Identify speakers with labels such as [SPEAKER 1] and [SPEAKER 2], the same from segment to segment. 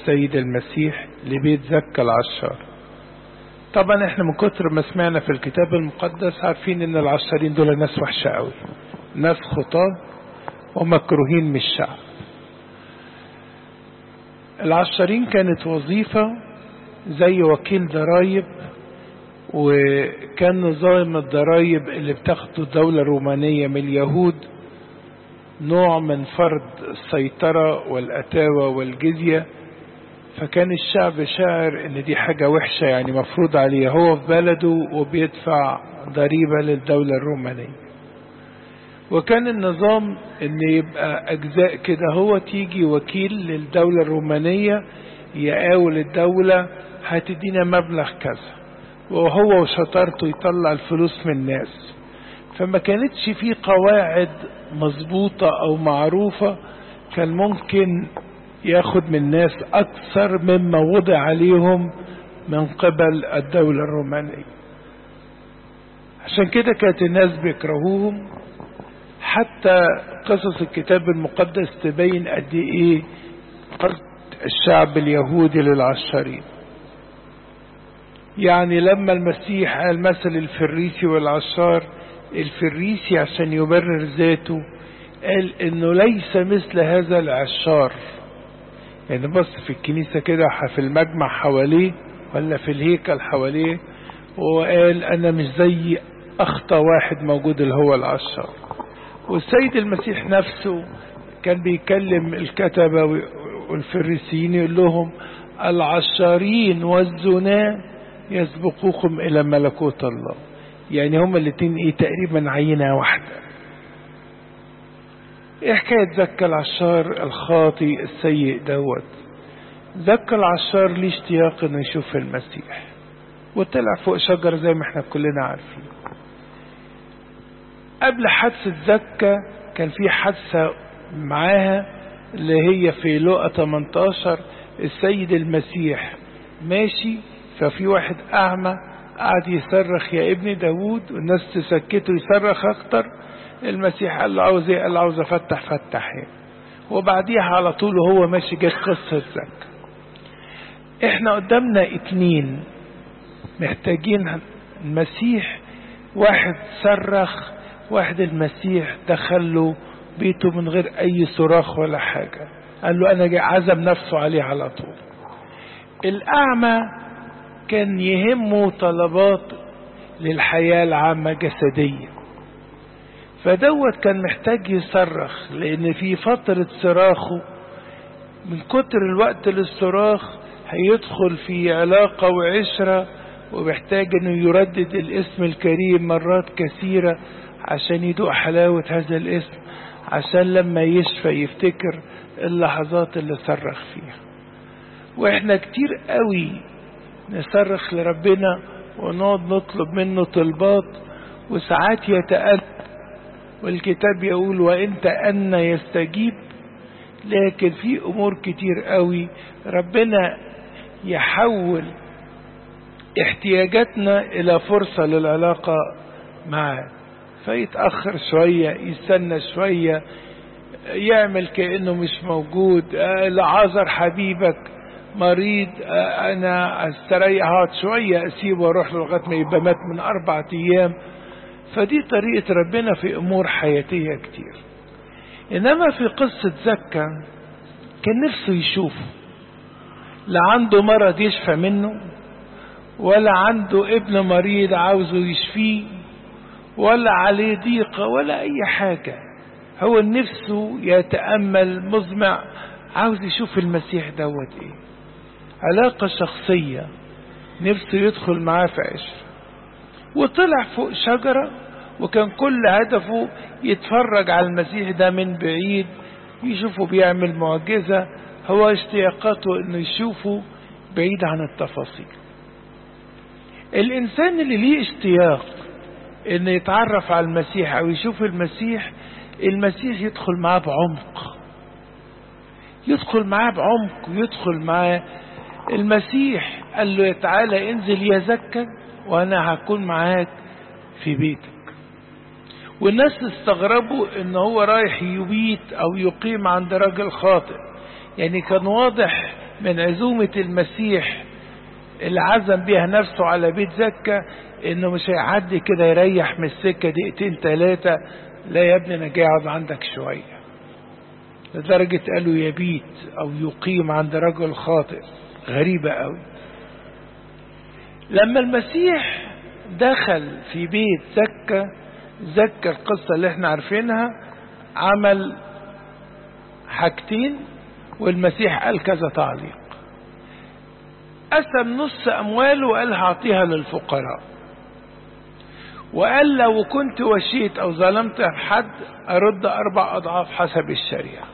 [SPEAKER 1] السيد المسيح لبيت زكا العشار طبعا احنا من كتر ما سمعنا في الكتاب المقدس عارفين ان العشارين دول ناس وحشة قوي ناس خطاة ومكروهين من الشعب العشارين كانت وظيفة زي وكيل ضرايب وكان نظام الضرايب اللي بتاخده الدولة الرومانية من اليهود نوع من فرض السيطرة والأتاوة والجزية فكان الشعب شاعر ان دي حاجة وحشة يعني مفروض عليه هو في بلده وبيدفع ضريبة للدولة الرومانية وكان النظام ان يبقى اجزاء كده هو تيجي وكيل للدولة الرومانية يقاول الدولة هتدينا مبلغ كذا وهو وشطارته يطلع الفلوس من الناس فما كانتش في قواعد مظبوطة او معروفة كان ممكن ياخد من الناس اكثر مما وضع عليهم من قبل الدولة الرومانية عشان كده كانت الناس بيكرهوهم حتى قصص الكتاب المقدس تبين قد ايه قصد الشعب اليهودي للعشارين يعني لما المسيح قال مثل الفريسي والعشار الفريسي عشان يبرر ذاته قال انه ليس مثل هذا العشار يعني بص في الكنيسة كده في المجمع حواليه ولا في الهيكل حواليه وقال انا مش زي اخطى واحد موجود اللي هو العشار والسيد المسيح نفسه كان بيكلم الكتبة والفريسيين يقول لهم العشارين والزنا يسبقوكم الى ملكوت الله يعني هما الاتنين ايه تقريبا عينة واحدة ايه حكاية زكى العشار الخاطي السيء دوت زكى العشار ليه اشتياق انه يشوف المسيح وطلع فوق شجرة زي ما احنا كلنا عارفين قبل حادثة زكى كان في حادثة معاها اللي هي في لقى 18 السيد المسيح ماشي ففي واحد أعمى قعد يصرخ يا ابن داوود والناس تسكته يصرخ أكتر المسيح قال له عاوز ايه؟ قال له عاوز افتح فتح ايه وبعديها على طول وهو ماشي جت قصة زكى احنا قدامنا اتنين محتاجين المسيح واحد صرخ واحد المسيح دخله بيته من غير اي صراخ ولا حاجة قال له انا عزم نفسه عليه على طول الاعمى كان يهمه طلبات للحياة العامة جسدية فدوت كان محتاج يصرخ لان في فترة صراخه من كتر الوقت للصراخ هيدخل في علاقة وعشرة ومحتاج انه يردد الاسم الكريم مرات كثيرة عشان يدوق حلاوة هذا الاسم عشان لما يشفى يفتكر اللحظات اللي صرخ فيها واحنا كتير قوي نصرخ لربنا ونقعد نطلب منه طلبات وساعات يتأنى والكتاب يقول وإن تأنى يستجيب لكن في أمور كتير قوي ربنا يحول احتياجاتنا إلى فرصة للعلاقة معاه فيتأخر شوية يستنى شوية يعمل كأنه مش موجود لعازر حبيبك مريض انا استريح هقعد شوية اسيبه واروح له لغاية ما يبقى مات من اربع ايام فدي طريقة ربنا في امور حياتية كتير انما في قصة زكا كان نفسه يشوفه لا عنده مرض يشفى منه ولا عنده ابن مريض عاوزه يشفيه ولا عليه ضيقة ولا اي حاجة هو نفسه يتأمل مزمع عاوز يشوف المسيح دوت ايه علاقة شخصية نفسه يدخل معاه في عشرة وطلع فوق شجرة وكان كل هدفه يتفرج على المسيح ده من بعيد يشوفه بيعمل معجزة هو اشتياقاته انه يشوفه بعيد عن التفاصيل الانسان اللي ليه اشتياق انه يتعرف على المسيح او يشوف المسيح المسيح يدخل معاه بعمق يدخل معاه بعمق ويدخل معاه المسيح قال له تعالى انزل يا زكا وانا هكون معاك في بيتك والناس استغربوا ان هو رايح يبيت او يقيم عند راجل خاطئ يعني كان واضح من عزومة المسيح اللي عزم بيها نفسه على بيت زكا انه مش هيعدي كده يريح من السكة دقيقتين ثلاثة لا يا ابني انا جاي اقعد عندك شوية لدرجة قالوا يبيت او يقيم عند رجل خاطئ غريبة قوي لما المسيح دخل في بيت زكا زكا القصة اللي احنا عارفينها عمل حاجتين والمسيح قال كذا تعليق قسم نص أمواله وقال هعطيها للفقراء وقال لو كنت وشيت أو ظلمت حد أرد أربع أضعاف حسب الشريعة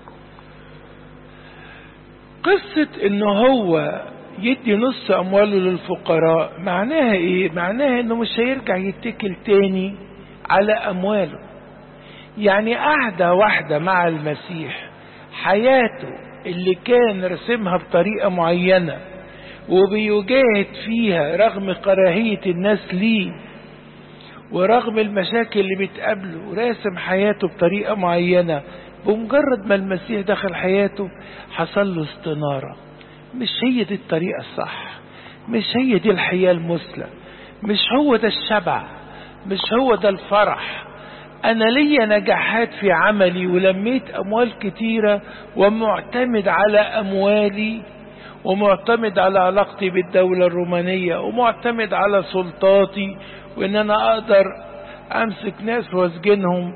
[SPEAKER 1] قصة إنه هو يدي نص أمواله للفقراء معناها إيه؟ معناها إنه مش هيرجع يتكل تاني على أمواله يعني قعدة واحدة مع المسيح حياته اللي كان رسمها بطريقة معينة وبيجاهد فيها رغم كراهية الناس ليه ورغم المشاكل اللي بتقابله راسم حياته بطريقة معينة بمجرد ما المسيح دخل حياته حصل له استنارة مش هي دي الطريقة الصح مش هي دي الحياة المثلى مش هو ده الشبع مش هو ده الفرح أنا ليا نجاحات في عملي ولميت أموال كتيرة ومعتمد على أموالي ومعتمد على علاقتي بالدولة الرومانية ومعتمد على سلطاتي وإن أنا أقدر أمسك ناس وأسجنهم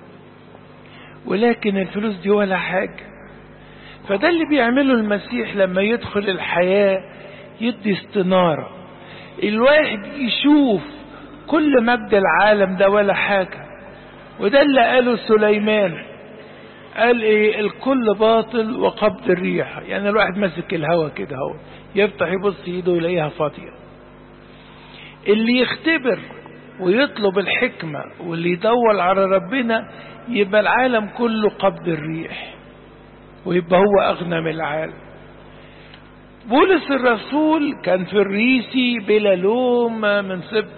[SPEAKER 1] ولكن الفلوس دي ولا حاجة فده اللي بيعمله المسيح لما يدخل الحياة يدي استنارة الواحد يشوف كل مجد العالم ده ولا حاجة وده اللي قاله سليمان قال ايه الكل باطل وقبض الريح يعني الواحد ماسك الهوا كده اهو يفتح يبص ايده يلاقيها فاضية اللي يختبر ويطلب الحكمة واللي يدور على ربنا يبقى العالم كله قبض الريح ويبقى هو أغنى من العالم بولس الرسول كان في الريسي بلا لوم من سبت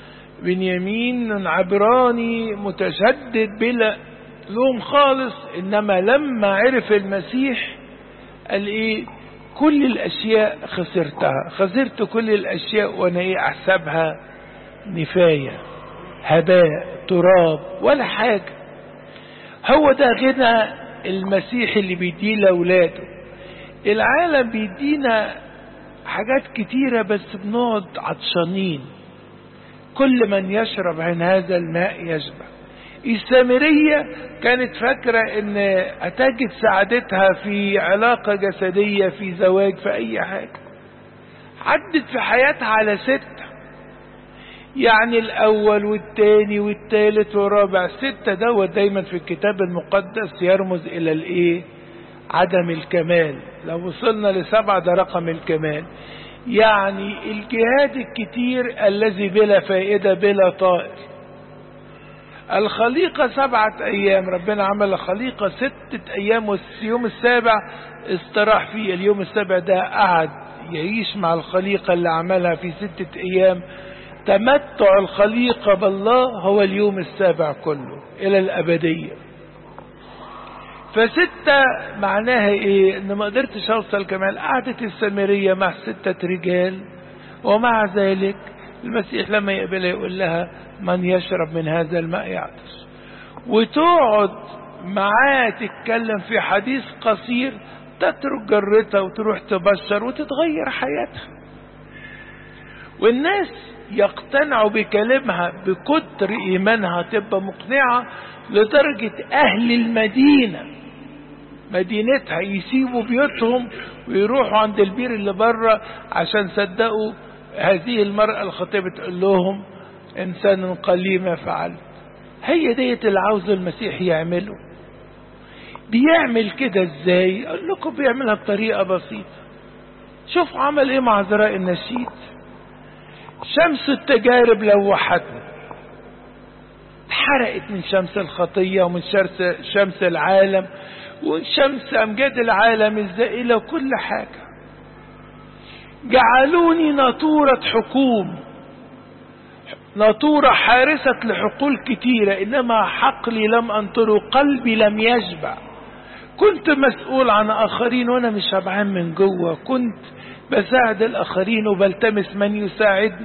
[SPEAKER 1] بنيامين عبراني متشدد بلا لوم خالص إنما لما عرف المسيح قال إيه كل الأشياء خسرتها خسرت كل الأشياء وأنا إيه أحسبها نفاية هباء تراب ولا حاجة هو ده غنى المسيح اللي بيديه لأولاده العالم بيدينا حاجات كتيرة بس بنقعد عطشانين كل من يشرب من هذا الماء يشبع السامرية كانت فاكرة ان هتجد سعادتها في علاقة جسدية في زواج في اي حاجة عدت في حياتها على ستة يعني الاول والتاني والتالت والرابع ستة دوت دايما في الكتاب المقدس يرمز الى الايه عدم الكمال لو وصلنا لسبعة ده رقم الكمال يعني الجهاد الكتير الذي بلا فائدة بلا طائر الخليقة سبعة أيام ربنا عمل خليقة ستة أيام واليوم السابع استراح فيه اليوم السابع ده قعد يعيش مع الخليقة اللي عملها في ستة أيام تمتع الخليقة بالله هو اليوم السابع كله إلى الأبدية فستة معناها ايه ان ما قدرتش اوصل كمان قعدت السامرية مع ستة رجال ومع ذلك المسيح لما يقبلها يقول لها من يشرب من هذا الماء يعطش وتقعد معاه تتكلم في حديث قصير تترك جرتها وتروح تبشر وتتغير حياتها والناس يقتنعوا بكلامها بكتر ايمانها تبقى مقنعة لدرجة اهل المدينة مدينتها يسيبوا بيوتهم ويروحوا عند البير اللي بره عشان صدقوا هذه المرأة الخطيبة تقول لهم إنسان قليل ما فعل هي ديت اللي عاوز المسيح يعمله بيعمل كده ازاي اقول لكم بيعملها بطريقة بسيطة شوف عمل ايه مع زراء النشيد شمس التجارب لوحتنا اتحرقت من شمس الخطية ومن شمس العالم وشمس أمجاد العالم الزائلة وكل حاجة جعلوني ناطورة حكوم ناطورة حارسة لحقول كتيرة إنما حقلي لم أنطره قلبي لم يشبع كنت مسؤول عن آخرين وأنا مش شبعان من جوه كنت بساعد الآخرين وبلتمس من يساعدني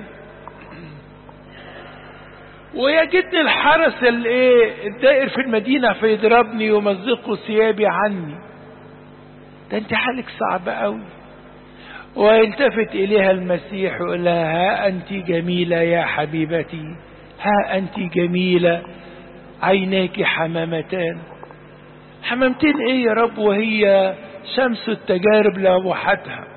[SPEAKER 1] ويجدني الحرس الايه الدائر في المدينة فيضربني ويمزق ثيابي عني ده انت حالك صعب قوي ويلتفت إليها المسيح ويقول لها ها أنت جميلة يا حبيبتي ها أنت جميلة عيناك حمامتان حمامتين ايه يا رب وهي شمس التجارب لوحتها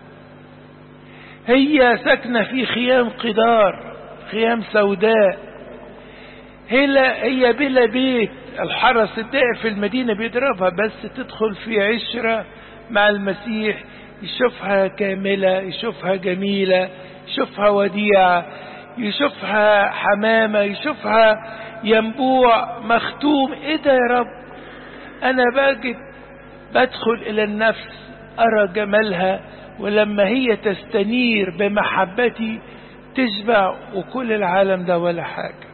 [SPEAKER 1] هي ساكنة في خيام قدار خيام سوداء هي هي بلا بيت الحرس الدائر في المدينة بيضربها بس تدخل في عشرة مع المسيح يشوفها كاملة يشوفها جميلة يشوفها وديعة يشوفها حمامة يشوفها ينبوع مختوم ايه ده يا رب انا باجد بدخل الى النفس ارى جمالها ولما هي تستنير بمحبتي تشبع وكل العالم ده ولا حاجة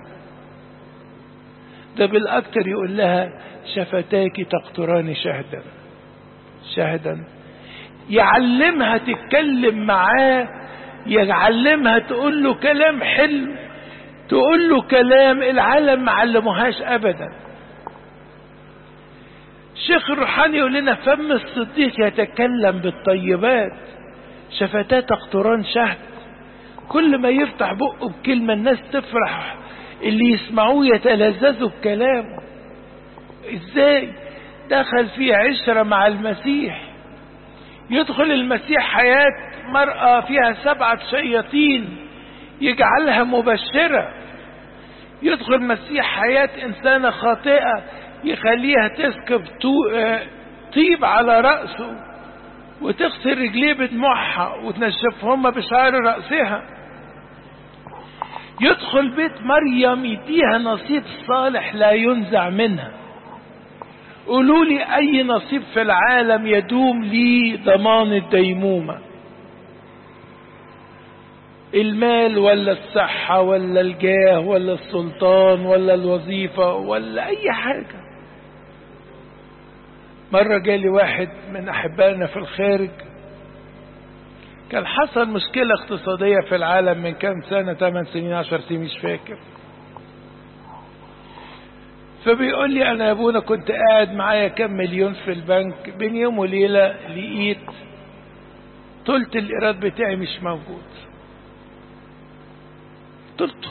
[SPEAKER 1] ده بالأكتر يقول لها شفتاك تقطران شهدا شهدا يعلمها تتكلم معاه يعلمها تقول له كلام حلو تقول له كلام العالم ما علموهاش ابدا الشيخ الروحاني يقول لنا فم الصديق يتكلم بالطيبات شفتاه تقطران شهد كل ما يفتح بقه بكلمة الناس تفرح اللي يسمعوه يتلذذوا بكلامه ازاي دخل في عشرة مع المسيح يدخل المسيح حياة مرأة فيها سبعة شياطين يجعلها مبشرة يدخل المسيح حياة إنسانة خاطئة يخليها تسكب طيب على رأسه وتغسل رجليه بدموعها وتنشفهما بشعر رأسها يدخل بيت مريم يديها نصيب صالح لا ينزع منها قولوا لي أي نصيب في العالم يدوم لي ضمان الديمومة المال ولا الصحة ولا الجاه ولا السلطان ولا الوظيفة ولا أي حاجة مرة جالي واحد من أحبائنا في الخارج كان حصل مشكلة اقتصادية في العالم من كام سنة 8 سنين 10 سنين مش فاكر فبيقول لي أنا يا أبونا كنت قاعد معايا كام مليون في البنك بين يوم وليلة لقيت تلت الإيراد بتاعي مش موجود تلته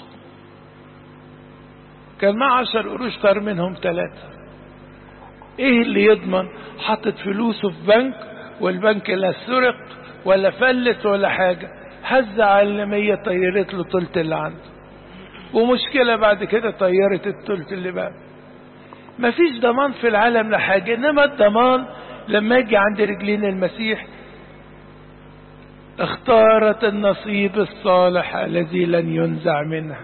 [SPEAKER 1] كان معاه عشر قروش طار منهم ثلاثة ايه اللي يضمن حطت فلوسه في بنك والبنك لا سرق ولا فلت ولا حاجة هز على المية طيرت له تلت اللي عنده ومشكلة بعد كده طيرت التلت اللي بقى مفيش ضمان في العالم لحاجة انما الضمان لما يجي عند رجلين المسيح اختارت النصيب الصالح الذي لن ينزع منها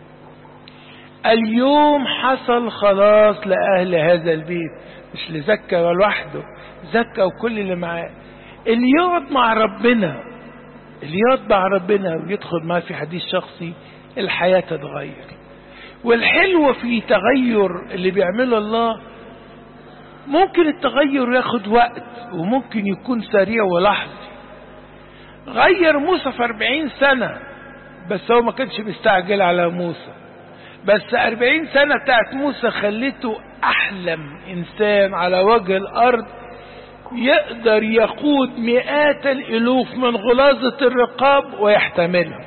[SPEAKER 1] اليوم حصل خلاص لأهل هذا البيت مش لزكى لوحده زكى وكل اللي معاه اللي يقعد مع ربنا اللي يقعد مع ربنا ويدخل معاه في حديث شخصي الحياة تتغير والحلو في تغير اللي بيعمله الله ممكن التغير ياخد وقت وممكن يكون سريع ولحظي غير موسى في أربعين سنة بس هو ما كانش مستعجل على موسى بس أربعين سنة بتاعت موسى خليته أحلم إنسان على وجه الأرض يقدر يقود مئات الألوف من غلاظة الرقاب ويحتملها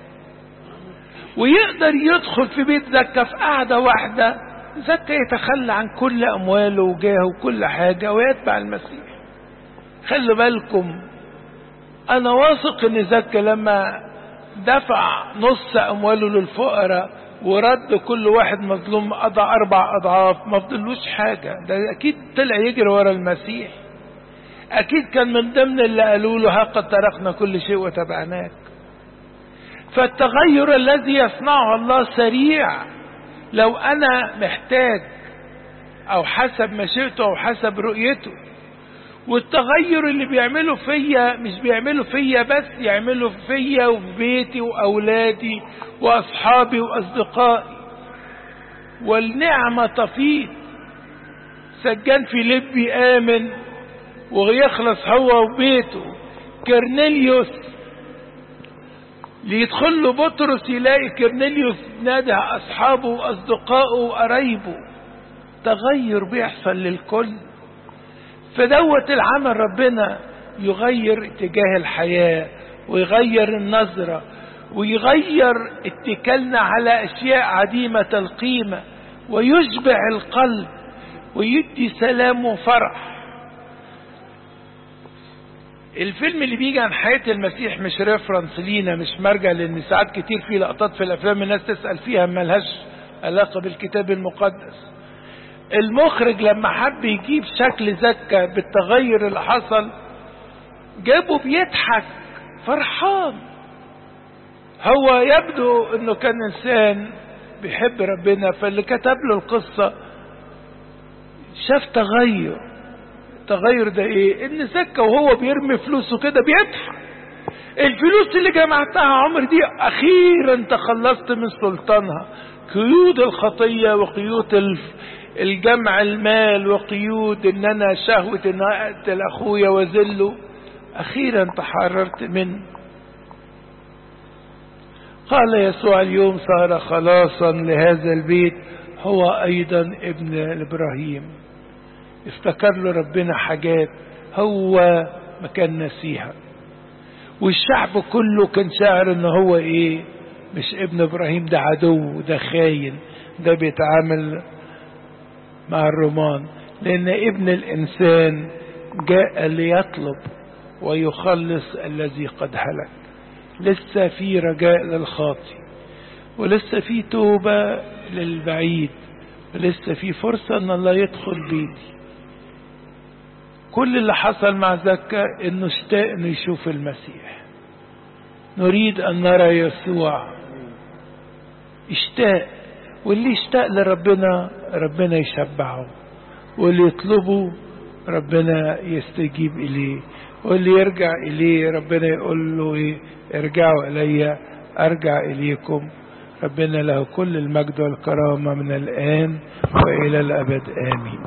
[SPEAKER 1] ويقدر يدخل في بيت زكا في قعدة واحدة زكا يتخلى عن كل أمواله وجاهه وكل حاجة ويتبع المسيح خلوا بالكم أنا واثق إن زكا لما دفع نص أمواله للفقراء ورد كل واحد مظلوم قضى أربع أضعاف ما فضلوش حاجة ده أكيد طلع يجري ورا المسيح أكيد كان من ضمن اللي قالوا له ها قد تركنا كل شيء وتبعناك فالتغير الذي يصنعه الله سريع لو أنا محتاج أو حسب مشيئته أو حسب رؤيته والتغير اللي بيعمله فيا مش بيعمله فيا بس يعمله فيا وفي بيتي وأولادي وأصحابي وأصدقائي والنعمة تفيض سجان فيليبي آمن ويخلص هو وبيته كرنيليوس ليدخل له بطرس يلاقي كرنيليوس نادى أصحابه وأصدقائه وقرايبه تغير بيحصل للكل فدوت العمل ربنا يغير اتجاه الحياة ويغير النظرة ويغير اتكالنا على أشياء عديمة القيمة ويشبع القلب ويدي سلام وفرح الفيلم اللي بيجي عن حياة المسيح مش ريفرنس لينا مش مرجع لان ساعات كتير في لقطات في الافلام الناس تسأل فيها ملهاش علاقة بالكتاب المقدس المخرج لما حب يجيب شكل زكا بالتغير اللي حصل جابه بيضحك فرحان هو يبدو انه كان انسان بيحب ربنا فاللي كتب له القصة شاف تغير التغير ده ايه ان زكا وهو بيرمي فلوسه كده بيضحك الفلوس اللي جمعتها عمر دي اخيرا تخلصت من سلطانها قيود الخطية وقيود الجمع المال وقيود ان انا شهوة ان اقتل اخويا واذله اخيرا تحررت منه قال يسوع اليوم صار خلاصا لهذا البيت هو ايضا ابن ابراهيم افتكر له ربنا حاجات هو ما كان نسيها والشعب كله كان شاعر ان هو ايه مش ابن ابراهيم ده عدو ده خاين ده بيتعامل مع الرومان لان ابن الانسان جاء ليطلب ويخلص الذي قد هلك لسه في رجاء للخاطي ولسه في توبة للبعيد ولسه في فرصة ان الله يدخل بيتي كل اللي حصل مع زكا انه اشتاق انه يشوف المسيح نريد ان نرى يسوع اشتاق واللي يشتاق لربنا ربنا يشبعه واللي يطلبه ربنا يستجيب اليه واللي يرجع اليه ربنا يقول له ايه ارجعوا الي ارجع اليكم ربنا له كل المجد والكرامه من الان والى الابد امين